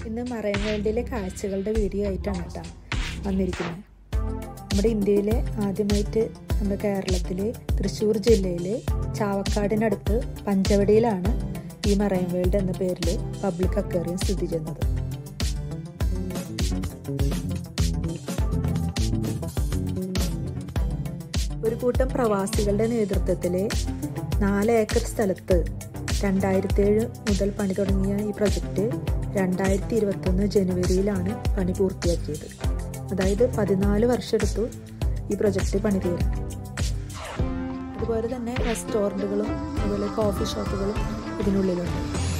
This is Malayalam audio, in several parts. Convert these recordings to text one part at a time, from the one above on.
ഇന്ന് മറൈൻ വേൾഡിലെ കാഴ്ചകളുടെ വീഡിയോ ആയിട്ടാണ് കേട്ടോ വന്നിരിക്കുന്നത് നമ്മുടെ ഇന്ത്യയിലെ ആദ്യമായിട്ട് നമ്മുടെ കേരളത്തിലെ തൃശ്ശൂർ ജില്ലയിലെ ചാവക്കാടിനടുത്ത് പഞ്ചവടിയിലാണ് ഈ മറൈൻ വേൾഡ് എന്ന പേരിൽ പബ്ലിക് അക്വേറിയം സ്ഥിതി ചെയ്യുന്നത് ഒരു കൂട്ടം പ്രവാസികളുടെ നേതൃത്വത്തിൽ നാല് ഏക്കർ സ്ഥലത്ത് രണ്ടായിരത്തി ഏഴ് മുതൽ പണി തുടങ്ങിയ ഈ പ്രൊജക്റ്റ് രണ്ടായിരത്തി ഇരുപത്തൊന്ന് ജനുവരിയിലാണ് പണി പൂർത്തിയാക്കിയത് അതായത് പതിനാല് വർഷം എടുത്തു ഈ പ്രൊജക്റ്റ് പണി തീരാൻ അതുപോലെ തന്നെ റെസ്റ്റോറൻറ്റുകളും അതുപോലെ കോഫി ഷോപ്പുകളും ഇതിനുള്ളിലുണ്ട്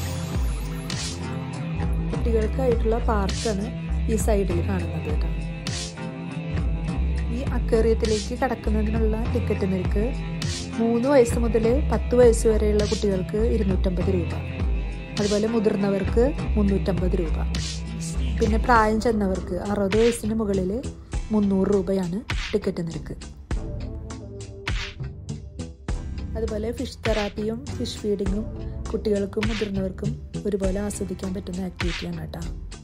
കുട്ടികൾക്കായിട്ടുള്ള പാർക്കാണ് ഈ സൈഡിൽ കാണുന്നത് കേട്ടോ ഈ അക്വേറിയത്തിലേക്ക് കടക്കുന്നതിനുള്ള ടിക്കറ്റ് നിരക്ക് മൂന്ന് വയസ്സ് മുതൽ പത്ത് വയസ്സ് വരെയുള്ള കുട്ടികൾക്ക് ഇരുന്നൂറ്റമ്പത് രൂപ അതുപോലെ മുതിർന്നവർക്ക് മുന്നൂറ്റമ്പത് രൂപ പിന്നെ പ്രായം ചെന്നവർക്ക് അറുപത് വയസ്സിന് മുകളിൽ മുന്നൂറ് രൂപയാണ് ടിക്കറ്റ് നിരക്ക് അതുപോലെ ഫിഷ് തെറാപ്പിയും ഫിഷ് ഫീഡിങ്ങും കുട്ടികൾക്കും മുതിർന്നവർക്കും ഒരുപോലെ ആസ്വദിക്കാൻ പറ്റുന്ന ആക്ടിവിറ്റിയാണ് കേട്ടോ